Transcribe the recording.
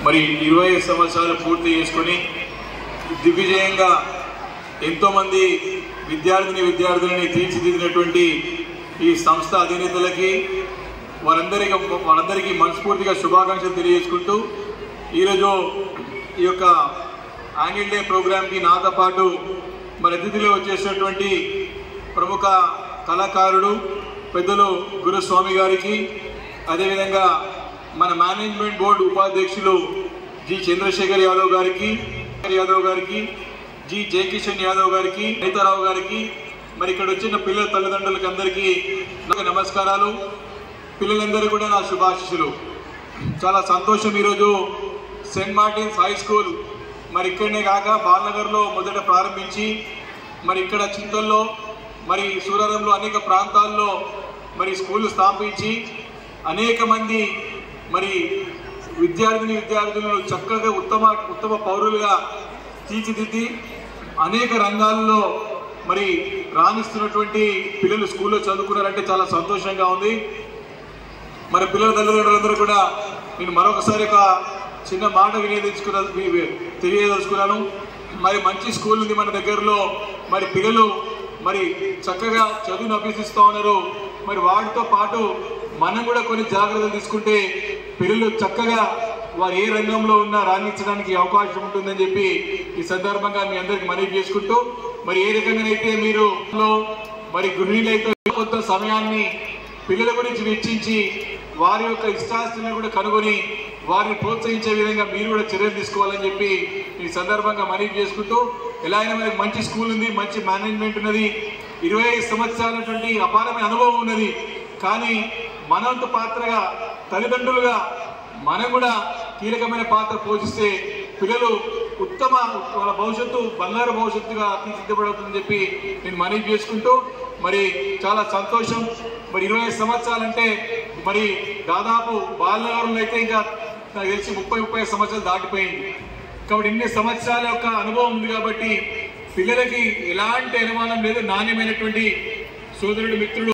మరి ఇరవై సంవత్సరాలు పూర్తి చేసుకొని దిగ్విజయంగా ఎంతోమంది విద్యార్థిని విద్యార్థులని తీర్చిదిద్దినటువంటి ఈ సంస్థ అధినేతలకి వారందరికీ వారందరికీ మనస్ఫూర్తిగా శుభాకాంక్షలు తెలియజేసుకుంటూ ఈరోజు ఈ యొక్క యాన్యువల్ డే ప్రోగ్రామ్కి నాతో పాటు మన అతిథిలో వచ్చేసినటువంటి ప్రముఖ కళాకారుడు పెద్దలు గురుస్వామి గారికి అదేవిధంగా మన మేనేజ్మెంట్ బోర్డు ఉపాధ్యక్షులు జి చంద్రశేఖర్ యాదవ్ గారికి యాదవ్ గారికి జి జయకిషన్ యాదవ్ గారికి నేతారావు గారికి మరి ఇక్కడ వచ్చిన పిల్లల తల్లిదండ్రులకి అందరికీ నాకు నమస్కారాలు పిల్లలందరూ కూడా నా శుభాశిషులు చాలా సంతోషం ఈరోజు సెయింట్ మార్టిన్స్ హై స్కూల్ మరి ఇక్కడనే కాక బాలనగర్లో మొదట ప్రారంభించి మరి ఇక్కడ చింతల్లో మరి సూరారంలో అనేక ప్రాంతాల్లో మరి స్కూల్ స్థాపించి అనేక మంది మరి విద్యార్థిని విద్యార్థులను చక్కగా ఉత్తమ ఉత్తమ పౌరులుగా తీర్చిదిద్ది అనేక రంగాల్లో మరి రాణిస్తున్నటువంటి పిల్లలు స్కూల్లో చదువుకున్నారంటే చాలా సంతోషంగా ఉంది మరి పిల్లల తల్లిదండ్రులందరూ కూడా నేను మరొకసారి ఒక చిన్న మాట వినియోగించుకున్న తెలియదలుచుకున్నాను మరి మంచి స్కూల్ ఉంది మన దగ్గరలో మరి పిల్లలు మరి చక్కగా చదువును అభ్యసిస్తూ ఉన్నారు మరి వాటితో పాటు మనం కూడా కొన్ని జాగ్రత్తలు తీసుకుంటే పిల్లలు చక్కగా వారు ఏ రంగంలో ఉన్నా రాణించడానికి అవకాశం ఉంటుందని చెప్పి ఈ సందర్భంగా మీ అందరికి మనవి చేసుకుంటూ మరి ఏ రకంగానైతే మీరు లో మరి గృహిణులైతే కొంత సమయాన్ని పిల్లల గురించి వెచ్చించి వారి యొక్క ఇష్టాస్తులను కూడా కనుగొని వారిని ప్రోత్సహించే విధంగా మీరు కూడా చర్యలు తీసుకోవాలని చెప్పి ఈ సందర్భంగా మనవి చేసుకుంటూ ఎలా అయినా మనకి మంచి స్కూల్ ఉంది మంచి మేనేజ్మెంట్ ఉన్నది ఇరవై ఐదు సంవత్సరాలటువంటి అపారమైన అనుభవం ఉన్నది కానీ మనంత పాత్రగా తల్లిదండ్రులుగా మనం కూడా కీలకమైన పాత్ర పోషిస్తే పిల్లలు ఉత్తమ వాళ్ళ భవిష్యత్తు బంగారు భవిష్యత్తుగా తీర్చిదిద్దబడుతుందని చెప్పి నేను మనవి చేసుకుంటూ మరి చాలా సంతోషం మరి ఇరవై సంవత్సరాలంటే మరి దాదాపు బాలనగరంలో అయితే ఇంకా నాకు తెలిసి ముప్పై ముప్పై సంవత్సరాలు దాటిపోయింది కాబట్టి ఇన్ని సంవత్సరాల యొక్క అనుభవం ఉంది కాబట్టి పిల్లలకి ఎలాంటి అనుమానం లేదు నాణ్యమైనటువంటి సోదరుడు మిత్రుడు